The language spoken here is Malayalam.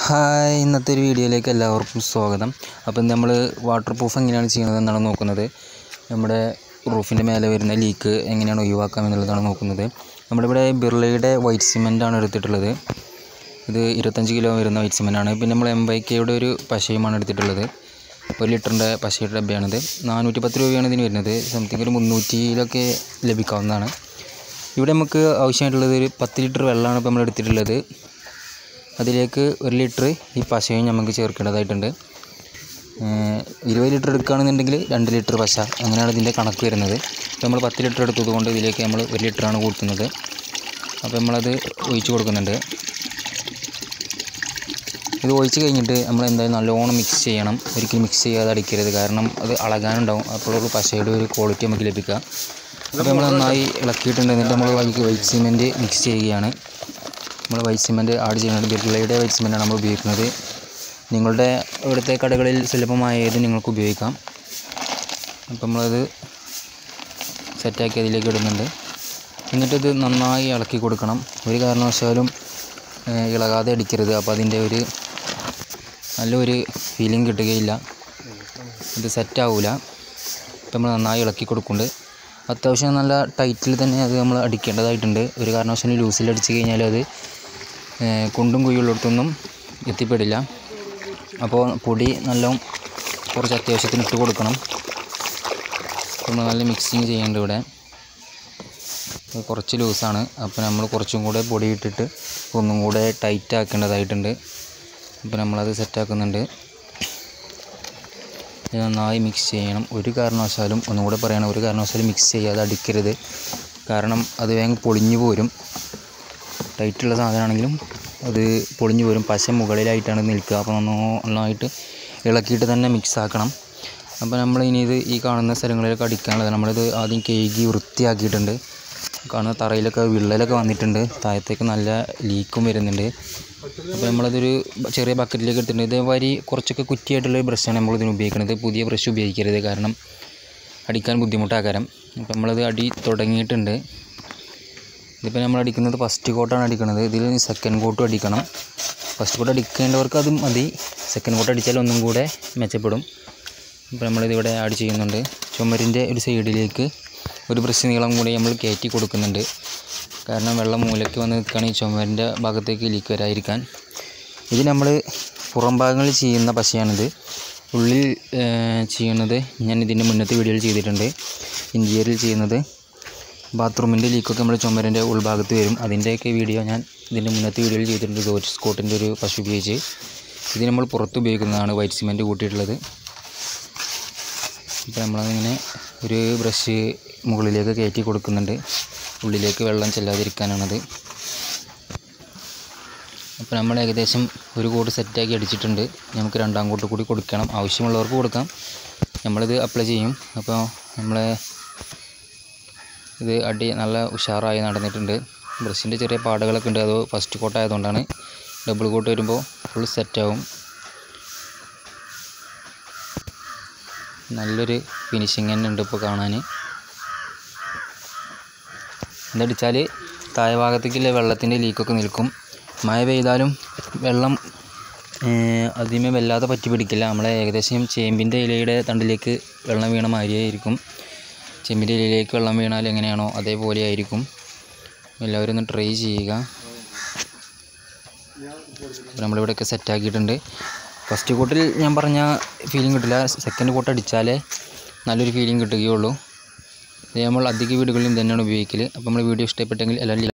ഹായ് ഇന്നത്തെ ഒരു വീഡിയോയിലേക്ക് എല്ലാവർക്കും സ്വാഗതം അപ്പം നമ്മൾ വാട്ടർ പ്രൂഫ് എങ്ങനെയാണ് ചെയ്യുന്നത് എന്നാണ് നോക്കുന്നത് നമ്മുടെ റൂഫിൻ്റെ മേലെ വരുന്ന ലീക്ക് എങ്ങനെയാണ് ഒഴിവാക്കാം എന്നുള്ളതാണ് നോക്കുന്നത് നമ്മുടെ ഇവിടെ ബിർളയുടെ വൈറ്റ് സിമെൻ്റാണ് എടുത്തിട്ടുള്ളത് ഇത് ഇരുപത്തഞ്ച് കിലോ വരുന്ന വൈറ്റ് സിമെൻ്റാണ് പിന്നെ നമ്മൾ എം വൈ കെയുടെ ഒരു പശയുമാണ് എടുത്തിട്ടുള്ളത് ഒരു ലിറ്ററിൻ്റെ പശയുടെ ഡബ്ബയാണിത് നാനൂറ്റി പത്ത് രൂപയാണ് ഇതിന് വരുന്നത് സംതിങ് ഒരു മുന്നൂറ്റിയിലൊക്കെ ലഭിക്കാവുന്നതാണ് ഇവിടെ നമുക്ക് ആവശ്യമായിട്ടുള്ളത് ഒരു പത്ത് ലിറ്റർ വെള്ളമാണ് ഇപ്പോൾ നമ്മൾ എടുത്തിട്ടുള്ളത് അതിലേക്ക് ഒരു ലിറ്റർ ഈ പശയും നമുക്ക് ചേർക്കേണ്ടതായിട്ടുണ്ട് ഏഹ് ഇരുപത് ലിറ്റർ എടുക്കുകയാണെന്നുണ്ടെങ്കിൽ രണ്ട് ലിറ്റർ പശ അങ്ങനെയാണ് ഇതിൻ്റെ കണക്ക് വരുന്നത് ഇപ്പോൾ നമ്മൾ പത്ത് ലിറ്റർ എടുത്തത് കൊണ്ട് ഇതിലേക്ക് നമ്മൾ ഒരു ലിറ്ററാണ് കൂട്ടുന്നത് അപ്പോൾ നമ്മളത് ഒഴിച്ച് കൊടുക്കുന്നുണ്ട് ഇത് ഒഴിച്ച് കഴിഞ്ഞിട്ട് നമ്മൾ എന്തായാലും നല്ലോണം മിക്സ് ചെയ്യണം ഒരിക്കലും മിക്സ് ചെയ്യാതെ അടിക്കരുത് കാരണം അത് അളകാനുണ്ടാവും അപ്പോഴൊരു പശയുടെ ഒരു ക്വാളിറ്റി നമുക്ക് ലഭിക്കുക അപ്പോൾ നമ്മൾ നന്നായി ഇളക്കിയിട്ടുണ്ട് എന്നിട്ട് നമ്മൾ വൈറ്റ് വൈറ്റ് സിമെൻറ്റ് മിക്സ് ചെയ്യുകയാണ് നമ്മൾ വൈറ്റ് സിമെൻറ്റ് ആഡ് ചെയ്യുന്നത് ബിർളയുടെ വൈറ്റ് സിമെൻറ്റാണ് നമ്മൾ ഉപയോഗിക്കുന്നത് നിങ്ങളുടെ ഇവിടുത്തെ കടകളിൽ സുലഭമായത് നിങ്ങൾക്ക് ഉപയോഗിക്കാം അപ്പം നമ്മളത് സെറ്റാക്കി അതിലേക്ക് ഇടുന്നുണ്ട് എന്നിട്ടിത് നന്നായി ഇളക്കി കൊടുക്കണം ഒരു കാരണവശാലും ഏഹ്, ഇളകാതെ അടിക്കരുത് അപ്പോൾ അതിൻ്റെ ഒരു നല്ലൊരു ഫീലിംഗ് കിട്ടുകയില്ല ഇത് സെറ്റാവില്ല അപ്പം നമ്മൾ നന്നായി ഇളക്കി കൊടുക്കുന്നുണ്ട് അത്യാവശ്യം നല്ല ടൈറ്റിൽ തന്നെ അത് നമ്മൾ അടിക്കേണ്ടതായിട്ടുണ്ട് ഒരു കാരണവശാലും ലൂസിൽ അടിച്ച് കഴിഞ്ഞാൽ അത് ഏഹ്, കുണ്ടും കുഴിയുള്ളിടത്തൊന്നും എത്തിപ്പെടില്ല അപ്പോൾ പൊടി നല്ല കുറച്ച് അത്യാവശ്യത്തിന് ഇട്ട് കൊടുക്കണം നമ്മൾ നല്ല മിക്സിങ് ചെയ്യേണ്ട ഇവിടെ ഇത് കുറച്ച് ലൂസാണ് അപ്പോൾ നമ്മൾ കുറച്ചും കൂടെ പൊടി ഇട്ടിട്ട് ഒന്നും കൂടെ ടൈറ്റ് ആക്കേണ്ടതായിട്ടുണ്ട് അപ്പോൾ നമ്മളത് സെറ്റാക്കുന്നുണ്ട് ഇത് നന്നായി മിക്സ് ചെയ്യണം ഒരു കാരണവശാലും ഒന്നും കൂടെ പറയണം ഒരു കാരണവശാലും മിക്സ് ചെയ്യാതെ അടിക്കരുത് കാരണം അത് വേഗം പൊളിഞ്ഞു പോരും ടൈറ്റുള്ള സാധനമാണെങ്കിലും അത് പൊളിഞ്ഞു പോരും പശ മുകളിലായിട്ടാണ് നിൽക്കുക അപ്പോൾ നന്നോ നന്നായിട്ട് ഇളക്കിയിട്ട് തന്നെ മിക്സ് ആക്കണം അപ്പോൾ നമ്മൾ ഇനി ഇത് ഈ കാണുന്ന സ്ഥലങ്ങളിലൊക്കെ അടിക്കാനുള്ളത് നമ്മളിത് ആദ്യം കേകി വൃത്തിയാക്കിയിട്ടുണ്ട് കാണുന്ന തറയിലൊക്കെ വിള്ളലൊക്കെ വന്നിട്ടുണ്ട് താഴത്തേക്ക് നല്ല ലീക്കും വരുന്നുണ്ട് അപ്പോൾ നമ്മളതൊരു ചെറിയ ബക്കറ്റിലേക്ക് എടുത്തിട്ടുണ്ട് ഇതേമാതിരി കുറച്ചൊക്കെ കുറ്റിയായിട്ടുള്ള ഒരു ബ്രഷാണ് നമ്മൾ ഇതിന് ഉപയോഗിക്കുന്നത് പുതിയ ബ്രഷ് ഉപയോഗിക്കരുത് കാരണം അടിക്കാൻ ബുദ്ധിമുട്ടാകാരം അപ്പോൾ നമ്മളത് അടി തുടങ്ങിയിട്ടുണ്ട് ഇതിപ്പോൾ നമ്മൾ അടിക്കുന്നത് ഫസ്റ്റ് കോട്ടാണ് അടിക്കുന്നത് ഇതിൽ സെക്കൻഡ് കോട്ടും അടിക്കണം ഫസ്റ്റ് കോട്ട് അടിക്കേണ്ടവർക്ക് അത് മതി സെക്കൻഡ് കോട്ട് അടിച്ചാൽ ഒന്നും കൂടെ മെച്ചപ്പെടും ഇപ്പോൾ നമ്മളിതിവിടെ ആഡ് ചെയ്യുന്നുണ്ട് ചുമരിൻ്റെ ഒരു സൈഡിലേക്ക് ഒരു ബ്രഷ് നീളം കൂടി നമ്മൾ കയറ്റി കൊടുക്കുന്നുണ്ട് കാരണം വെള്ളം മൂലയ്ക്ക് വന്ന് നിൽക്കുകയാണ് ഈ ചുമരിൻ്റെ ഭാഗത്തേക്ക് ലീക്ക് വരാതിരിക്കാൻ ഇത് നമ്മൾ പുറം ഭാഗങ്ങളിൽ ചെയ്യുന്ന പശയാണിത് ഉള്ളിൽ ഏഹ്, ചെയ്യുന്നത് ഞാൻ ഇതിൻ്റെ മുന്നത്തെ വീഡിയോയിൽ ചെയ്തിട്ടുണ്ട് ഇൻറ്റീരിയറിൽ ചെയ്യുന്നത് ബാത്റൂമിൻ്റെ ലീക്കൊക്കെ നമ്മൾ ചുമരിൻ്റെ ഉൾഭാഗത്ത് വരും അതിൻ്റെയൊക്കെ വീഡിയോ ഞാൻ ഇതിൻ്റെ മുന്നത്തെ വീഡിയോയിൽ ചെയ്തിട്ടുണ്ട് ഗോറ്റ് സ്കോട്ടിൻ്റെ ഒരു പശു ഉപയോഗിച്ച് ഇത് നമ്മൾ പുറത്ത് ഉപയോഗിക്കുന്നതാണ് വൈറ്റ് സിമെൻറ്റ് കൂട്ടിയിട്ടുള്ളത് ഇപ്പോൾ നമ്മളതിങ്ങനെ ഒരു ബ്രഷ് മുകളിലേക്ക് കയറ്റി കൊടുക്കുന്നുണ്ട് ഉള്ളിലേക്ക് വെള്ളം ചെല്ലാതിരിക്കാനാണത് അപ്പോൾ നമ്മൾ ഏകദേശം ഒരു കോട്ട് സെറ്റാക്കി അടിച്ചിട്ടുണ്ട് നമുക്ക് രണ്ടാം കോട്ട് കൂടി കൊടുക്കണം ആവശ്യമുള്ളവർക്ക് കൊടുക്കാം നമ്മളിത് അപ്ലൈ ചെയ്യും അപ്പോൾ നമ്മളെ ഇത് അടി നല്ല ഉഷാറായി നടന്നിട്ടുണ്ട് ബ്രഷിൻ്റെ ചെറിയ പാടുകളൊക്കെ ഉണ്ട് അത് ഫസ്റ്റ് കോട്ട് ആയതുകൊണ്ടാണ് ഡബിൾ കോട്ട് വരുമ്പോൾ ഫുൾ സെറ്റാവും നല്ലൊരു ഫിനിഷിങ് തന്നെ ഉണ്ട് ഇപ്പോൾ കാണാൻ എന്തടിച്ചാൽ താഴെ ഭാഗത്തേക്കുള്ള വെള്ളത്തിൻ്റെ ലീക്കൊക്കെ നിൽക്കും മഴ പെയ്താലും വെള്ളം ഏഹ്, അതിമേ വല്ലാതെ പറ്റി പിടിക്കില്ല നമ്മളെ ഏകദേശം ചേമ്പിൻ്റെ ഇലയുടെ തണ്ടിലേക്ക് വെള്ളം വീണ മാതിരിയായിരിക്കും ചെമ്പിൻ്റെ ഇലയിലേക്ക് വെള്ളം വീണാൽ എങ്ങനെയാണോ അതേപോലെ ആയിരിക്കും എല്ലാവരും ഒന്ന് ട്രൈ ചെയ്യുക അപ്പോൾ നമ്മളിവിടെയൊക്കെ സെറ്റാക്കിയിട്ടുണ്ട് ഫസ്റ്റ് കോട്ടിൽ ഞാൻ പറഞ്ഞ ഫീലിംഗ് കിട്ടില്ല സെക്കൻഡ് കോട്ട് അടിച്ചാലേ നല്ലൊരു ഫീലിംഗ് കിട്ടുകയുള്ളൂ ഇത് നമ്മൾ അധിക വീടുകളിലും തന്നെയാണ് ഉപയോഗിക്കൽ അപ്പോൾ നമ്മൾ വീഡിയോ ഇഷ്ടപ്പെട്ടെങ്കിൽ എല്ലാവരും